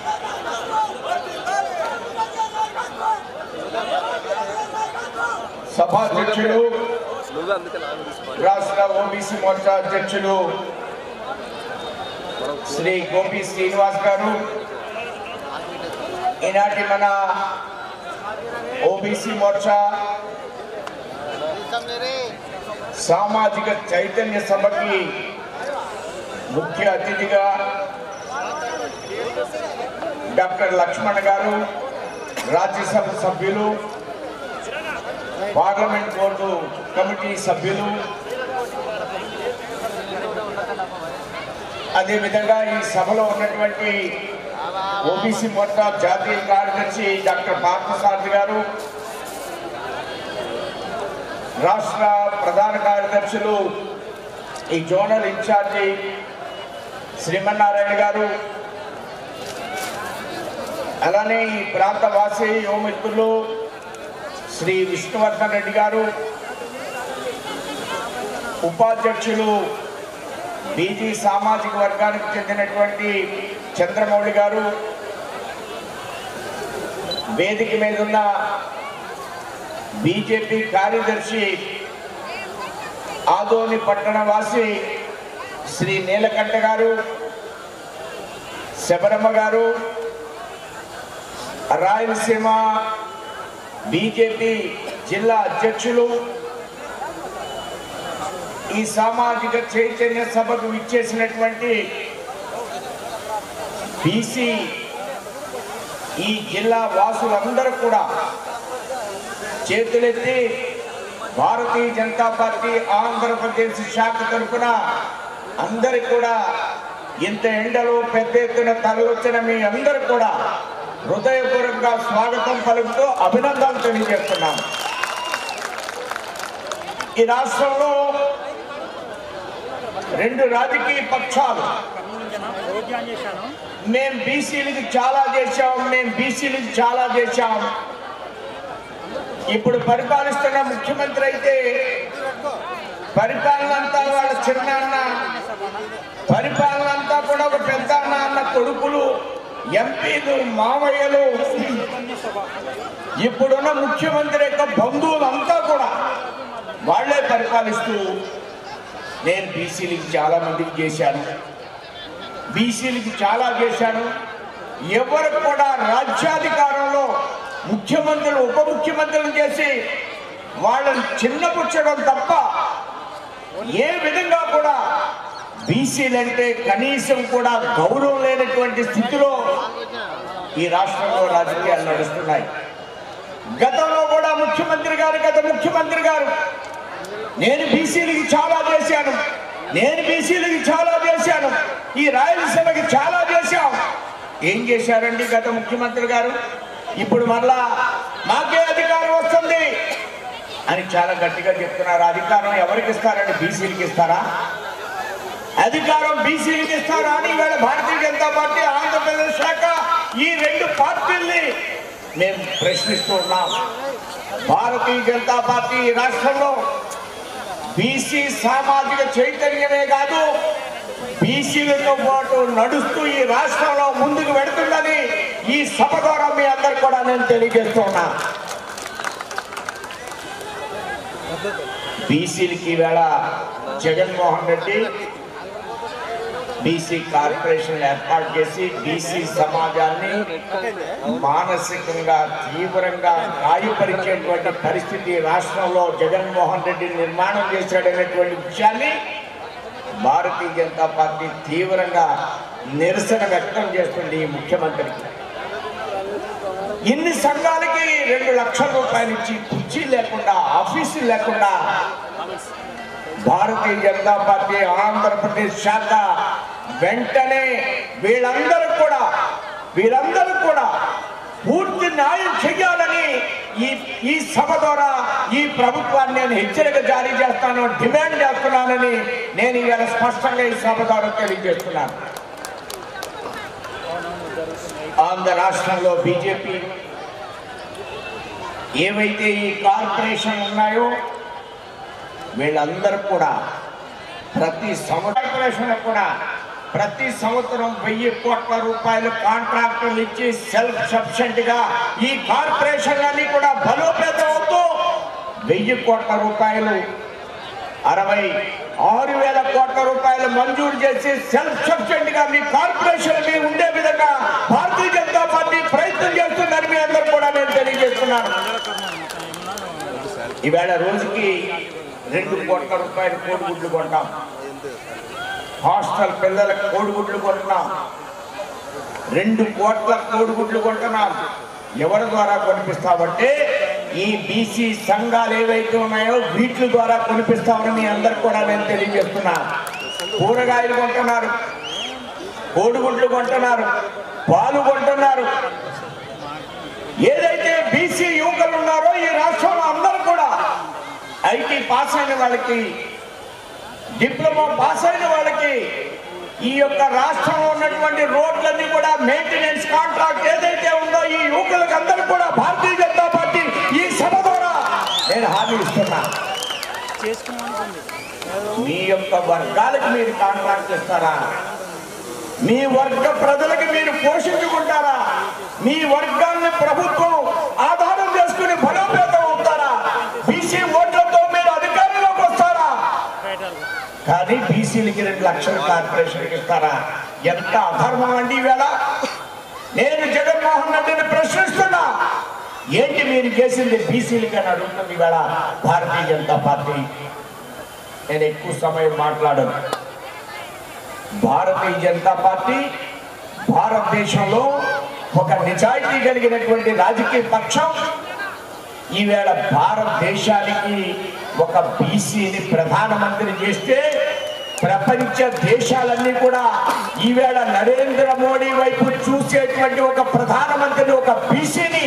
సభాధ్యక్షులు నువ్వే అందుకే నాన్న తీసుకోవాలి రాష్ట్ర ఓబీసీ మోర్చా అధ్యక్షులు శ్రీ గోపి శ్రీనివాస్ గారు ఈనాటి మన ఓబీసీ మోర్చా సామాజిక చైతన్య సభకి ముఖ్య అతిథిగా డాక్టర్ లక్ష్మణ్ గారు రాజ్యసభ సభ్యులు పార్లమెంట్ బోర్డు కమిటీ సభ్యులు అదేవిధంగా ఈ సభలో ఉన్నటువంటి ఓబీసీ మోర్చా జాతీయ కార్యదర్శి డాక్టర్ పార్థసారథి గారు రాష్ట్ర ప్రధాన కార్యదర్శులు ఈ జోనల్ ఇన్ఛార్జి శ్రీమన్నారాయణ గారు అలానే ఈ ప్రాంత వాసి యువమిత్రులు శ్రీ విష్ణువర్ధన్ రెడ్డి గారు ఉపాధ్యక్షులు బీజీ సామాజిక వర్గానికి చెందినటువంటి చంద్రమౌళి గారు వేదిక మీద ఉన్న బీజేపీ కార్యదర్శి ఆదోని పట్టణవాసి శ్రీ నీలకంఠ గారు శబరమ్మ గారు రాయలసీమ బీజేపీ జిల్లా అధ్యక్షులు ఈ సామాజిక చైతన్య సభకు విచ్చేసినటువంటి బీసీ ఈ జిల్లా వాసులందరూ కూడా చేతులెత్తి భారతీయ జనతా పార్టీ ఆంధ్రప్రదేశ్ శాఖ తరఫున అందరికి కూడా ఇంత ఎండలో పెద్ద ఎత్తున తరలివచ్చిన మీ అందరూ కూడా హృదయపూర్వకంగా స్వాగతం పలుకుతూ అభినందనలు తెలియజేస్తున్నాను ఈ రాష్ట్రంలో రెండు రాజకీయ పక్షాలు మేం బీసీలకు చాలా చేశాం మేము బీసీలకు చాలా చేశాం ఇప్పుడు పరిపాలిస్తున్న ముఖ్యమంత్రి అయితే పరిపాలన అంతా వాళ్ళ చిన్న అన్న పరిపాలన అంతా కూడా ఒక పెద్ద అన్న అన్న కొడుకులు ఎంపీలు మామయ్యలు ఇప్పుడున్న ముఖ్యమంత్రి యొక్క బంధువులంతా కూడా వాళ్ళే పరిపాలిస్తూ నేను బీసీలకి చాలా మందికి చేశాను బీసీలకి చాలా చేశాను ఎవరు కూడా రాజ్యాధికారంలో ముఖ్యమంత్రులు ఉప ముఖ్యమంత్రులు చేసి వాళ్ళని చిన్నపుచ్చడం తప్ప ఏ విధంగా కూడా బీసీలంటే కనీసం కూడా గౌరవం లేనటువంటి స్థితిలో ఈ రాష్ట్రంలో రాజకీయాలు నడుస్తున్నాయి గతంలో కూడా ముఖ్యమంత్రి గారు గత ముఖ్యమంత్రి గారు నేను బీసీలకి చాలా చేశాను నేను బీసీలకి చాలా చేశాను ఈ రాయలసీమకి చాలా చేశాం ఏం చేశారండి గత ముఖ్యమంత్రి గారు ఇప్పుడు మళ్ళా మాకే అధికారం వస్తుంది అని చాలా గట్టిగా చెప్తున్నారు అధికారం ఎవరికి ఇస్తారండి బీసీలకి ఇస్తారా అధికారం బీసీలకి ఇస్తారా అని ఇవాళ భారతీయ జనతా పార్టీ ఆంధ్రప్రదేశ్ శాఖ ఈ రెండు పార్టీల్ని మేము ప్రశ్నిస్తూ ఉన్నాం భారతీయ జనతా పార్టీ ఈ రాష్ట్రంలో బీసీ సామాజిక చైతన్యమే కాదు బీసీలతో పాటు నడుస్తూ ఈ రాష్ట్రంలో ముందుకు వెడుతుందని ఈ సభ ద్వారా మీ అందరు కూడా నేను తెలియజేస్తున్నా బీసీలకి ఈవేళ జగన్మోహన్ రెడ్డి బీసీ కార్పొరేషన్ ఏర్పాటు చేసి బీసీ సమాజాన్ని మానసికంగా తీవ్రంగా గాయపరిచేటువంటి పరిస్థితి రాష్ట్రంలో జగన్మోహన్ రెడ్డి నిర్మాణం చేశాడనేటువంటి విషయాన్ని భారతీయ జనతా పార్టీ తీవ్రంగా నిరసన వ్యక్తం చేస్తుంది ఈ ముఖ్యమంత్రికి ఇన్ని సంఘాలకి రెండు లక్షల రూపాయలు ఇచ్చి కుర్చీ లేకుండా ఆఫీసు లేకుండా భారతీయ జనతా పార్టీ ఆంధ్రప్రదేశ్ శాఖ వెంటనే వీళ్ళందరూ కూడా వీళ్ళందరూ కూడా పూర్తి న్యాయం చెయ్యాలని ఈ ఈ సభ ద్వారా ఈ ప్రభుత్వాన్ని నేను హెచ్చరిక జారీ చేస్తాను డిమాండ్ చేస్తున్నానని నేను ఇవాళ స్పష్టంగా ఈ సభ ద్వారా తెలియజేస్తున్నాను ఆంధ్ర రాష్ట్రంలో బీజేపీ ఏవైతే ఈ కార్పొరేషన్ ఉన్నాయో వీళ్ళందరూ కూడా ప్రతి సంవత్సరం కూడా ప్రతి సంవత్సరం వెయ్యి కోట్ల రూపాయలు కాంట్రాక్టులు ఇచ్చి సెల్ఫ్ సఫిషియెంట్ గా ఈ కార్పొరేషన్లన్నీ కూడా బలోపేతం అవుతూ వెయ్యి కోట్ల రూపాయలు అరవై ఆరు వేల కోట్ల రూపాయలు మంజూరు చేసి సెల్ఫ్ సఫిషియెంట్ గా మీ కార్పొరేషన్ మీ ఉండే విధంగా భారతీయ జనతా పార్టీ ప్రయత్నం చేస్తుందని మీ అందరూ కూడా నేను తెలియజేస్తున్నాను ఈవేళ రోజుకి రెండు కోట్ల రూపాయలు కోడిగుడ్లు కొంటాం హాస్టల్ పిల్లలకు కోడిగుడ్లు కొంటున్నాం రెండు కోట్ల కోడిగుడ్లు కొంటున్నాం ఎవరి ద్వారా కొనిపిస్తామంటే ఈ బీసీ సంఘాలు ఏవైతే ఉన్నాయో వీటి ద్వారా కొనిపిస్తామని మీ అందరికి కూడా నేను తెలియజేస్తున్నా కూరగాయలు కొంటున్నారు కోడిగుడ్లు కొంటున్నారు పాలు కొంటున్నారు ఏదైతే బీసీ యువకులు ఉన్నారో ఈ రాష్ట్రంలో అందరూ కూడా ఐటీ పాస్ అయిన వాళ్ళకి డిప్లొమా పాస్ అయిన వాళ్ళకి ఈ యొక్క రాష్ట్రంలో ఉన్నటువంటి రోడ్లన్నీ కూడా మెయింటెనెన్స్ కాంట్రాక్ట్ ఏదైతే ఉందో ఈ యువకులకు అందరూ కూడా భారతీయ జనతా పార్టీ ఈ సభ ద్వారా నేను హామీ ఇస్తున్నా మీ యొక్క వర్గాలకు మీరు కాంట్రాక్ట్ ఇస్తారా మీ వర్గ ప్రజలకి మీరు పోషించుకుంటారా మీ వర్గాన్ని ప్రభుత్వం ఆధారం చేసుకుని బలోపేతం అవుతారా బీసీ ఓట్లతో మీరు అధికారంలోకి వస్తారా కానీ బీసీలకి రెండు లక్షల కార్పొరేషన్కి ఇస్తారా ఎంత అధర్మం అండి ఈవేళ నేను జగన్మోహన్ రెడ్డిని ప్రశ్నిస్తున్నా ఏంటి మీరు చేసింది బీసీలకి అని అడుగుతుంది ఈవేళ భారతీయ జనతా పార్టీ నేను ఎక్కువ సమయం మాట్లాడను భారతీయ జనతా పార్టీ భారతదేశంలో ఒక నిజాయితీ కలిగినటువంటి రాజకీయ పక్షం ఈవేళ భారతదేశానికి ఒక బీసీని ప్రధానమంత్రి చేస్తే ప్రపంచ దేశాలన్నీ కూడా ఈవేళ నరేంద్ర మోడీ వైపు చూసేటువంటి ఒక ప్రధానమంత్రిని ఒక బీసీని